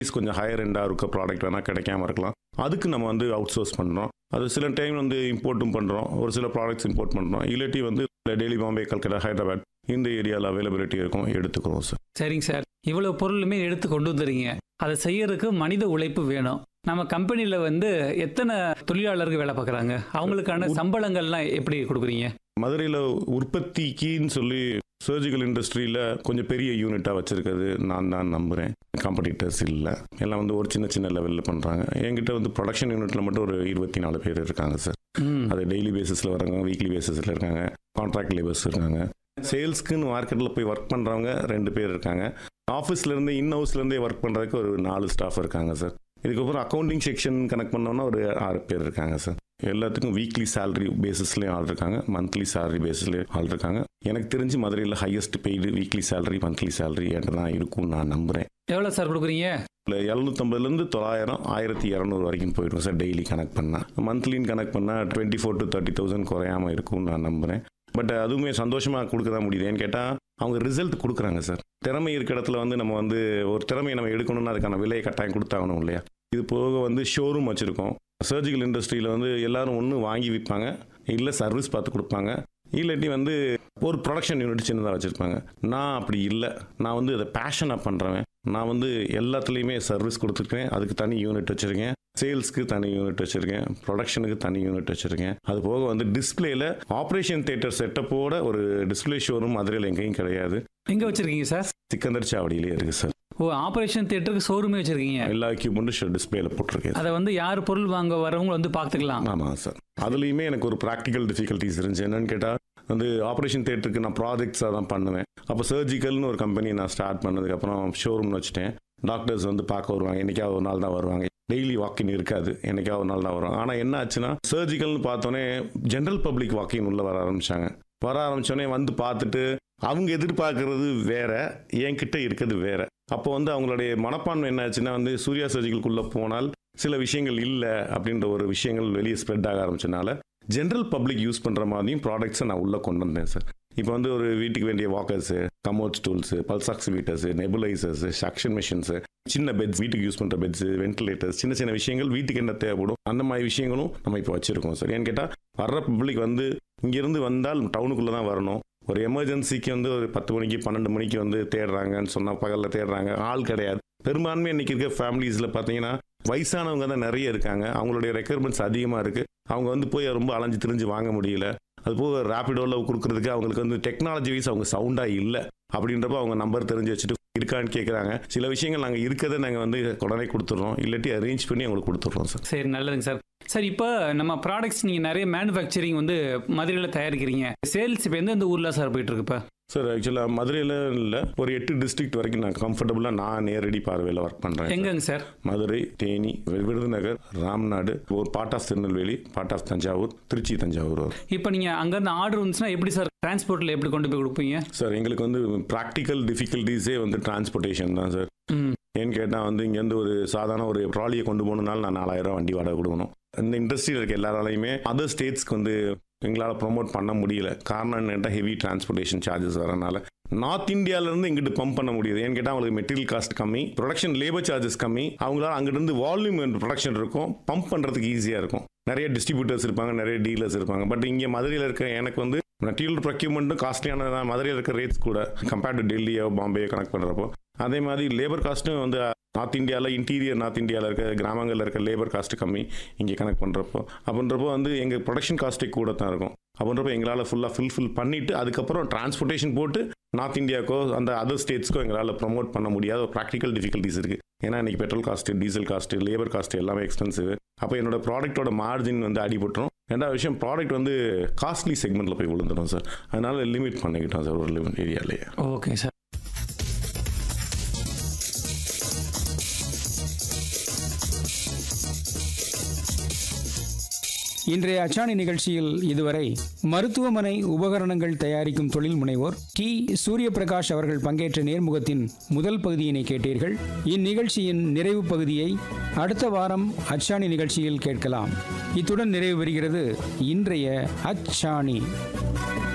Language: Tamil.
கொஞ்சம் ஹையர் எண்டாக இருக்க ப்ராடக்ட் வேணால் கிடைக்காம இருக்கலாம் அதுக்கு நம்ம வந்து அவுட் சோர்ஸ் பண்ணுறோம் அது சில டைம் வந்து இம்போர்ட்டும் பண்ணுறோம் ஒரு சில ப்ராடக்ட்ஸ் இம்போர்ட் பண்ணுறோம் இல்லாட்டி வந்து டெல்லி பாம்பே கல்கட்டா ஹைதராபாத் இந்த ஏரியாவில் அவைலபிலிட்டி இருக்கும் எடுத்துக்கிறோம் சார் சரிங்க சார் இவ்வளவு பொருளுமே எடுத்து கொண்டு வந்துறீங்க அதை செய்யறதுக்கு மனித உழைப்பு வேணும் நம்ம கம்பெனியில் வந்து எத்தனை தொழிலாளர்கள் வேலை பார்க்குறாங்க அவங்களுக்கான சம்பளங்கள்லாம் எப்படி கொடுக்குறீங்க மதுரையில் உற்பத்திக்குன்னு சொல்லி சர்ஜிக்கல் இண்டஸ்ட்ரியில் கொஞ்சம் பெரிய யூனிட்டாக வச்சுருக்கிறது நான் தான் நம்புகிறேன் காம்படிட்டர்ஸ் இல்லை எல்லாம் வந்து ஒரு சின்ன சின்ன லெவலில் பண்ணுறாங்க என்கிட்ட வந்து ப்ரொடக்ஷன் யூனிட்டில் மட்டும் ஒரு இருபத்தி நாலு பேர் இருக்காங்க சார் ம் அது டெய்லி பேசிஸில் வராங்க வீக்லி பேசிஸில் இருக்காங்க கான்ட்ராக்ட் லேபர்ஸ் இருக்காங்க சேல்ஸ்க்குன்னு மார்க்கெட்டில் போய் ஒர்க் பண்ணுறவங்க ரெண்டு பேர் இருக்காங்க ஆஃபீஸ்லேருந்து இன் ஹவுஸ்லேருந்தே ஒர்க் பண்ணுறதுக்கு ஒரு நாலு ஸ்டாஃப் இருக்காங்க சார் இதுக்கப்புறம் அக்கௌண்டிங் செக்ஷன் கனெக்ட் பண்ணோன்னா ஒரு ஆறு பேர் இருக்காங்க சார் எல்லாத்துக்கும் வீக்லி சேலரி பேசிஸ்லேயும் ஆள் இருக்காங்க மந்த்லி சேலரி பேசிஸ்லேயும் ஆள் இருக்காங்க எனக்கு தெரிஞ்சு மதுரையில் highest paid weekly salary monthly salary என்கிட்ட தான் இருக்கும்னு நான் நம்புகிறேன் எவ்வளோ சார் கொடுக்குறீங்க இல்லை எழுநூற்றம்பதுலேருந்து தொள்ளாயிரம் ஆயிரத்தி இரநூறு வரைக்கும் போயிடும் சார் டெய்லி கனெக்ட் பண்ணால் மந்த்லின்னு கனெக்ட் பண்ணால் twenty four to thirty thousand குறையாமல் இருக்கும்னு நான் நம்புகிறேன் பட் அதுவுமே சந்தோஷமாக கொடுக்க தான் முடியுது ஏன்னு கேட்டால் அவங்க ரிசல்ட் கொடுக்குறாங்க சார் திறமை இருக்க இடத்துல வந்து நம்ம வந்து ஒரு திறமையை நம்ம எடுக்கணும்னா அதுக்கான விலையை கட்டாயம் கொடுத்தாகணும் இல்லையா இது போக வந்து ஷோரூம் வச்சுருக்கோம் சர்ஜிக்கல் இண்டஸ்ட்ரியில் வந்து எல்லாரும் ஒன்று வாங்கி விற்பாங்க இல்லை சர்வீஸ் பார்த்து கொடுப்பாங்க இல்லாட்டி வந்து ஒரு ப்ரொடக்ஷன் யூனிட் சின்னதாக வச்சுருப்பாங்க நான் அப்படி இல்லை நான் வந்து அதை பேஷனாக பண்ணுறவன் நான் வந்து எல்லாத்துலேயுமே சர்வீஸ் கொடுத்துருக்கேன் அதுக்கு தனி யூனிட் வச்சுருக்கேன் சேல்ஸ்க்கு தனி யூனிட் வச்சுருக்கேன் ப்ரொடக்ஷனுக்கு தனி யூனிட் வச்சுருக்கேன் அது போக வந்து டிஸ்பிளேல ஆப்ரேஷன் தேட்டர் செட்டப்போட ஒரு டிஸ்பிளே ஷோரூம் மதுரையில் எங்கேயும் கிடையாது எங்கே வச்சுருக்கீங்க சார் சிக்கந்தர் சாவடியிலே இருக்குது சார் ஓ ஆப்ரேஷன் தியேட்டருக்கு ஷோரூமே வச்சுருக்கீங்க எல்லா எக்யூப்மெண்ட்டும் டிஸ்பிளேல போட்டிருக்கேன் அதை வந்து யார் பொருள் வாங்க வரவங்க வந்து பார்த்துக்கலாம் ஆமாம் சார் அதுலேயுமே எனக்கு ஒரு ப்ராக்டிக்கல் டிஃபிகல்ட்டிஸ் இருந்துச்சு என்னன்னு கேட்டால் வந்து ஆப்ரேஷன் தேட்டருக்கு நான் ப்ராஜெக்ட்ஸாக தான் பண்ணுவேன் அப்போ சர்ஜிக்கல்னு ஒரு கம்பெனி நான் ஸ்டார்ட் பண்ணதுக்கப்புறம் ஷோரூம் வச்சுட்டேன் டாக்டர்ஸ் வந்து பார்க்க வருவாங்க என்னைக்காவது ஒரு நாள் தான் வருவாங்க டெய்லி வாக்கின் இருக்காது என்னைக்காவது ஒரு நாள் தான் வருவாங்க ஆனால் என்ன ஆச்சுன்னா சர்ஜிக்கல்னு பார்த்தோன்னே ஜென்ரல் பப்ளிக் வாக்கின் உள்ளே வர ஆரம்பிச்சாங்க வர ஆரம்பிச்சோடனே வந்து பார்த்துட்டு அவங்க எதிர்பார்க்கறது வேற என்கிட்ட இருக்கிறது வேற அப்போ வந்து அவங்களுடைய மனப்பான்மை என்ன ஆச்சுன்னா வந்து சூர்யா சர்ஜிக்கலுக்குள்ளே போனால் சில விஷயங்கள் இல்லை அப்படின்ற ஒரு விஷயங்கள் வெளியே ஸ்ப்ரெட் ஆக ஆரம்பிச்சனால ஜென்ரல் பப்ளிக் யூஸ் பண்ணுற மாதிரியும் ப்ராடக்ட்ஸை நான் உள்ளே கொண்டு வந்தேன் சார் இப்போ வந்து ஒரு வீட்டுக்கு வேண்டிய walkers commode stools pulse oximeters nebulisers suction machines சின்ன பெட்ஸ் வீட்டுக்கு யூஸ் பண்ணுற பெட்ஸ் வென்டிலேட்டர்ஸ் சின்ன சின்ன விஷயங்கள் வீட்டுக்கு என்ன தேவைப்படும் அந்த மாதிரி விஷயங்களும் நம்ம இப்போ வச்சுருக்கோம் சார் ஏன்னு கேட்டால் வர்ற பப்ளிக் வந்து இங்கேருந்து வந்தால் டவுனுக்குள்ளே தான் வரணும் ஒரு எமர்ஜென்சிக்கு வந்து ஒரு பத்து மணிக்கு பன்னெண்டு மணிக்கு வந்து தேடுறாங்கன்னு சொன்னால் பகலில் தேடுறாங்க ஆள் கிடையாது பெரும்பான்மை இன்னைக்கு இருக்க ஃபேமிலிஸில் பார்த்தீங்கன்னா வயசானவங்க தான் நிறைய இருக்காங்க அவங்களுடைய ரெக்குயர்மெண்ட்ஸ் அதிகமாக இருக்குது அவங்க வந்து போய் ரொம்ப அலைஞ்சு திரிஞ்சு வாங்க முடியல அது போக ரேபிடோவில் கொடுக்குறதுக்கு அவங்களுக்கு வந்து டெக்னாலஜி வைஸ் அவங்க சவுண்டாக இல்லை அப்படின்றப்ப அவங்க நம்பர் தெரிஞ்சு வச்சுட்டு இருக்கான்னு கேட்குறாங்க சில விஷயங்கள் நாங்கள் இருக்கிறத நாங்கள் வந்து உடனே கொடுத்துட்றோம் இல்லாட்டி அரேஞ்ச் பண்ணி அவங்களுக்கு கொடுத்துட்றோம் சார் சரி நல்லதுங்க சார் சார் இப்போ நம்ம ப்ராடக்ட்ஸ் நீங்கள் நிறைய மேனுஃபேக்சரிங் வந்து மதுரையில் தயாரிக்கிறீங்க சேல்ஸ் இப்போ எந்தெந்த ஊரில் சார் போயிட்டு இருக்கு இப்போ சார் ஆக்சுவலாக மதுரையில் இல்லை ஒரு எட்டு டிஸ்ட்ரிக்ட் வரைக்கும் நான் கம்ஃபர்டபுளாக நான் நேரடி பார்வையில் ஒர்க் பண்ணுறேன் எங்கங்க சார் மதுரை தேனி விருதுநகர் ராம்நாடு ஒரு part of Tirunelveli part of Thanjavur Trichy Thanjavur வரும் இப்போ நீங்கள் அங்கேருந்து ஆர்டர் வந்துச்சுன்னா எப்படி சார் டிரான்ஸ்போர்ட்டில் எப்படி கொண்டு போய் கொடுப்பீங்க சார் எங்களுக்கு வந்து ப்ராக்டிக்கல் டிஃபிகல்ட்டிஸே வந்து டிரான்ஸ்போர்ட்டேஷன் தான் சார் ம் ஏன்னு கேட்டால் வந்து இங்கேருந்து ஒரு சாதாரண ஒரு ட்ராலியை கொண்டு போகணுனாலும் நான் நாலாயிரம் வண்டி வாடகை கொடுக்கணும் இந்த இண்டஸ்ட்ரியில் இருக்க எல்லாராலையுமே அதர் ஸ்டேட்ஸ்க்கு வந்து எங்களால் ப்ரொமோட் பண்ண முடியல காரணம் என்னென்னா ஹெவி டிரான்ஸ்போர்ட்டேஷன் சார்ஜஸ் வரனால நார்த் இந்தியாவிலேருந்து இங்கிட்டு பம்ப் பண்ண முடியுது ஏன்னு கேட்டால் அவங்களுக்கு மெட்டீரியல் காஸ்ட் கம்மி ப்ரொடக்ஷன் லேபர் சார்ஜஸ் கம்மி அவங்களால அங்கிருந்து வால்யூம் ப்ரொடக்ஷன் இருக்கும் பம்ப் பண்ணுறதுக்கு ஈஸியாக இருக்கும் நிறைய டிஸ்ட்ரிபியூட்டர்ஸ் இருப்பாங்க நிறைய டீலர்ஸ் இருப்பாங்க பட் இங்கே மதுரையில் இருக்க எனக்கு வந்து மெட்டீரியல் ப்ரொக்யூமெண்ட்டும் காஸ்ட்லியானது தான் மதுரையில் இருக்க ரேட்ஸ் கூட கம்பேர்ட் டு டெல்லியோ பாம்பேயோ கனெக்ட் பண்ணுறப்போ அதே மாதிரி லேபர் காஸ்ட்டும் வந்து நார்த் இந்தியாவில் இன்டீரியர் நார்த் இந்தியாவில் இருக்க கிராமங்களில் இருக்க லேபர் காஸ்ட் கம்மி இங்கே கனெக்ட் பண்ணுறப்போ அப்படின்றப்போ வந்து எங்கள் ப்ரொடக்ஷன் காஸ்ட்டே கூட தான் இருக்கும் அப்படின்றப்போ எங்களால் ஃபுல்லாக ஃபில்ஃபில் பண்ணிவிட்டு அதுக்கப்புறம் டிரான்ஸ்போர்ட்டேஷன் போட்டு நார்த் இந்தியாவுக்கோ அந்த அதர் ஸ்டேட்ஸ்க்கோ எங்களால் ப்ரொமோட் பண்ண முடியாத ஒரு ப்ராக்டிக்கல் டிஃபிகல்ட்டிஸ் இருக்குது ஏன்னா இன்றைக்கி petrol cost diesel cost labour cost எல்லாமே எக்ஸ்பென்சிவ் அப்போ என்னோட ப்ராடக்ட்டோட மார்ஜின் வந்து அடிபட்டுரும் ரெண்டாவது விஷயம் ப்ராடக்ட் வந்து காஸ்ட்லி செக்மெண்ட்டில் போய் விழுந்துடும் சார் அதனால் லிமிட் பண்ணிக்கிட்டோம் சார் ஒரு லிமிட் ஏரியாலேயே ஓகே சார் இன்றைய அச்சாணி நிகழ்ச்சியில் இதுவரை மருத்துவமனை உபகரணங்கள் தயாரிக்கும் தொழில் முனைவோர் டி சூரியபிரகாஷ் அவர்கள் பங்கேற்ற நேர்முகத்தின் முதல் பகுதியினை கேட்டீர்கள் இந்நிகழ்ச்சியின் நிறைவு பகுதியை அடுத்த வாரம் அச்சாணி நிகழ்ச்சியில் கேட்கலாம் இத்துடன் நிறைவு பெறுகிறது இன்றைய அச்சாணி